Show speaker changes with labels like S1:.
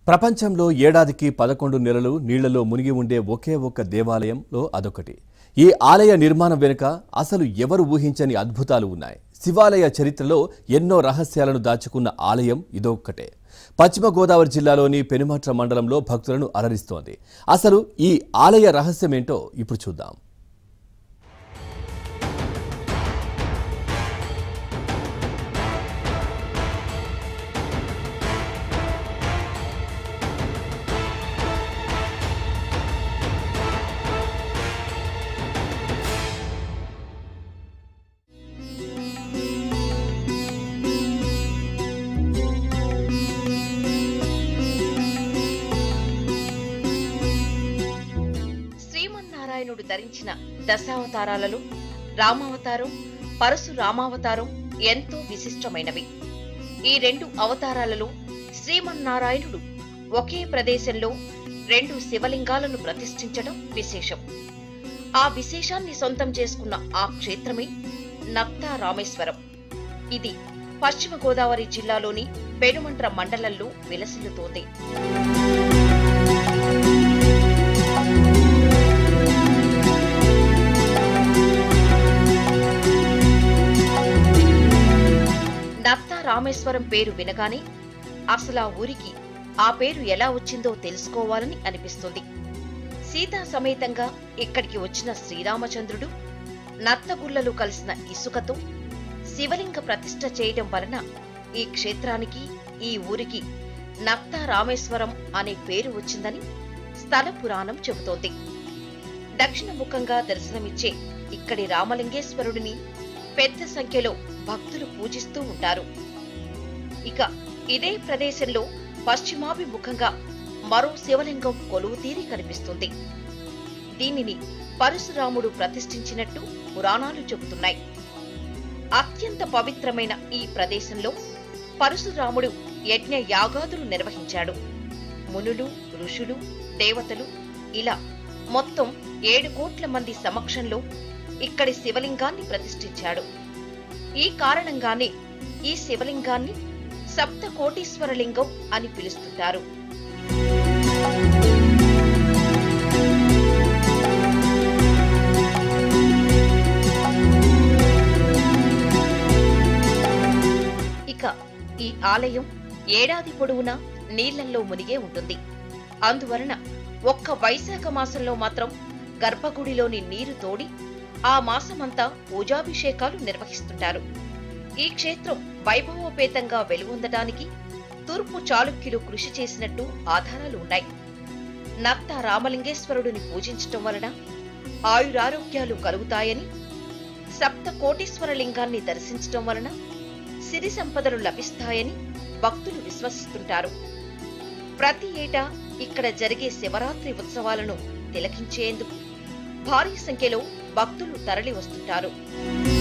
S1: ప్రపంచంలో ఏడాదికి పదకొండు నెలలు నీళ్లలో మునిగి ఉండే ఒకే ఒక్క దేవాలయంలో అదొకటి ఈ ఆలయ నిర్మాణం వెనుక అసలు ఎవరు ఊహించని అద్భుతాలు ఉన్నాయి శివాలయ చరిత్రలో ఎన్నో రహస్యాలను దాచుకున్న ఆలయం ఇదొక్కటే పశ్చిమ గోదావరి జిల్లాలోని పెనుమట్ర మండలంలో భక్తులను అలరిస్తోంది అసలు ఈ ఆలయ రహస్యమేంటో ఇప్పుడు చూద్దాం
S2: శ్రీమన్నారాయణుడు ధరించిన దశావతారాలలో రామావతారం పరశురామావతారం ఎంతో విశిష్టమైనవి ఈ రెండు అవతారాలలో శ్రీమన్నారాయణుడు ఒకే ప్రదేశంలో రెండు శివలింగాలను ప్రతిష్ఠించడం విశేషం ఆ విశేషాన్ని సొంతం చేసుకున్న ఆ క్షేత్రమే నక్తా రామేశ్వరం ఇది పశ్చిమ గోదావరి జిల్లాలోని పెనుమంట్ర మండలంలో విలసిల్లుతోంది నత్తా రామేశ్వరం పేరు వినగానే అసలు ఆ ఊరికి ఆ పేరు ఎలా వచ్చిందో తెలుసుకోవాలని అనిపిస్తుంది సీతా సమేతంగా ఇక్కడికి వచ్చిన శ్రీరామచంద్రుడు నత్తగుల్లలు కలిసిన ఇసుకతో శివలింగ ప్రతిష్ఠ చేయడం వలన ఈ క్షేత్రానికి ఈ ఊరికి నత్తా రామేశ్వరం అనే పేరు వచ్చిందని స్థల పురాణం చెబుతోంది దక్షిణముఖంగా దర్శనమిచ్చే ఇక్కడి రామలింగేశ్వరుడిని పెద్ద సంఖ్యలో భక్తులు పూజిస్తూ ఉంటారు ఇక ఇదే ప్రదేశంలో పశ్చిమాభిముఖంగా మరో శివలింగం కొలువు తీరి కనిపిస్తుంది దీనిని పరశురాముడు ప్రతిష్ఠించినట్టు పురాణాలు చెబుతున్నాయి అత్యంత పవిత్రమైన ఈ ప్రదేశంలో పరశురాముడు యజ్ఞ యాగాదులు నిర్వహించాడు మునులు ఋషులు దేవతలు ఇలా మొత్తం ఏడు కోట్ల మంది సమక్షంలో ఇక్కడి శివలింగాన్ని ప్రతిష్ఠించాడు ఈ కారణంగానే ఈ శివలింగాన్ని సప్త కోటీశ్వర లింగం అని పిలుస్తుంటారు ఇక ఈ ఆలయం ఏడాది పొడవునా నీళ్లలో మునిగే ఉంటుంది అందువలన ఒక్క వైశాఖ మాసంలో మాత్రం గర్భగుడిలోని నీరు తోడి ఆ మాసమంతా పూజాభిషేకాలు నిర్వహిస్తుంటారు ఈ క్షేత్రం వైభవోపేతంగా వెలుగొందటానికి తూర్పు చాళుక్యులు కృషి చేసినట్టు ఆధారాలు ఉన్నాయి నత్త రామలింగేశ్వరుడిని పూజించటం వలన ఆయురారోగ్యాలు కలుగుతాయని సప్త కోటీశ్వర లింగాన్ని దర్శించటం వలన సిరి సంపదలు లభిస్తాయని భక్తులు విశ్వసిస్తుంటారు ప్రతి ఏటా ఇక్కడ జరిగే శివరాత్రి ఉత్సవాలను తిలకించేందుకు భారీ సంఖ్యలో భక్తులు తరలి వస్తుంటారు